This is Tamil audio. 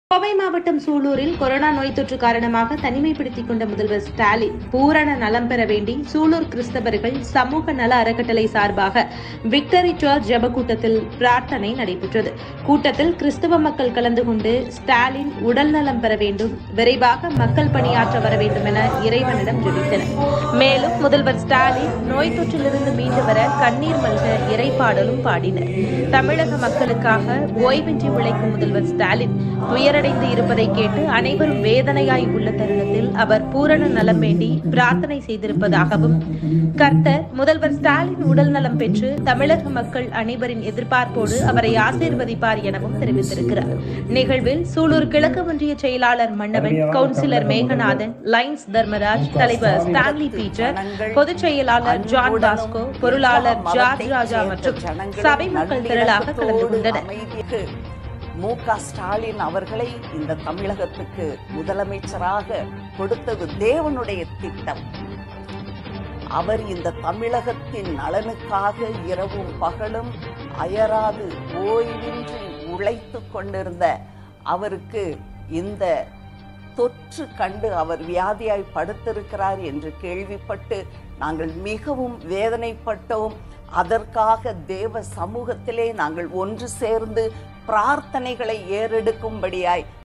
கோவை மாவட்டம் சூலூரில் கொரோனா நோய் தொற்று காரணமாக தனிமைப்படுத்திக் கொண்ட முதல்வர் ஸ்டாலின் பூரண நலம் பெற வேண்டி சூலூர் கிறிஸ்தவர்கள் சமூக நல அறக்கட்டளை சார்பாக விக்டரி சர்ச் ஜெப கூட்டத்தில் பிரார்த்தனை நடைபெற்றது கூட்டத்தில் கிறிஸ்தவ மக்கள் கலந்து கொண்டு ஸ்டாலின் உடல் நலம் பெற வேண்டும் விரைவாக மக்கள் பணியாற்ற வர வேண்டும் என இறைவனிடம் ஜெபித்தனர் மேலும் முதல்வர் ஸ்டாலின் நோய் தொற்றிலிருந்து மீண்டு வர கண்ணீர் மல்க இறைப்பாடலும் பாடினர் தமிழக மக்களுக்காக ஓய்வின்றி உழைக்கும் முதல்வர் ஸ்டாலின் துயரடைந்து இருப்பதை கேட்டு அனைவரும் வேதனையாய் உள்ள தருணத்தில் அவர் பூரண நலம் வேண்டி பிரார்த்தனை செய்திருப்பதாகவும் கர்த்தர் முதல்வர் ஸ்டாலின் உடல் நலம் பெற்று தமிழக மக்கள் அனைவரின் எதிர்பார்ப்போடு அவரை ஆசீர்வதிப்பார் எனவும் தெரிவித்திருக்கிறார் நிகழ்வில் சூலூர் கிழக்கு ஒன்றிய செயலாளர் மன்னவன் கவுன்சிலர் மேகநாதன் லைன்ஸ் தர்மராஜ் தலைவர் ஸ்டான்லி பீட்டர் பொதுச் செயலாளர் ஜான் பாஸ்கோ பொருளாளர் ஜார்ஜ் ராஜா மற்றும் சபை மக்கள் திரளாக கலந்து கொண்டனர் அமைதிக்கு மு க ஸ்டாலின் அவர்களை இந்த தமிழகத்துக்கு முதலமைச்சராக கொடுத்தது தேவனுடைய திட்டம் அவர் இந்த தமிழகத்தின் நலனுக்காக இரவும் பகலும் அயராது ஓய்வின்றி உழைத்து கொண்டிருந்த அவருக்கு இந்த தொற்று கண்டு அவர் வியாதியாய் படுத்திருக்கிறார் என்று கேள்விப்பட்டு நாங்கள் மிகவும் வேதனைப்பட்டோம் அதற்காக தேவ சமூகத்திலே நாங்கள் ஒன்று சேர்ந்து பிரார்த்தனைகளை ஏறெடுக்கும்படியாய்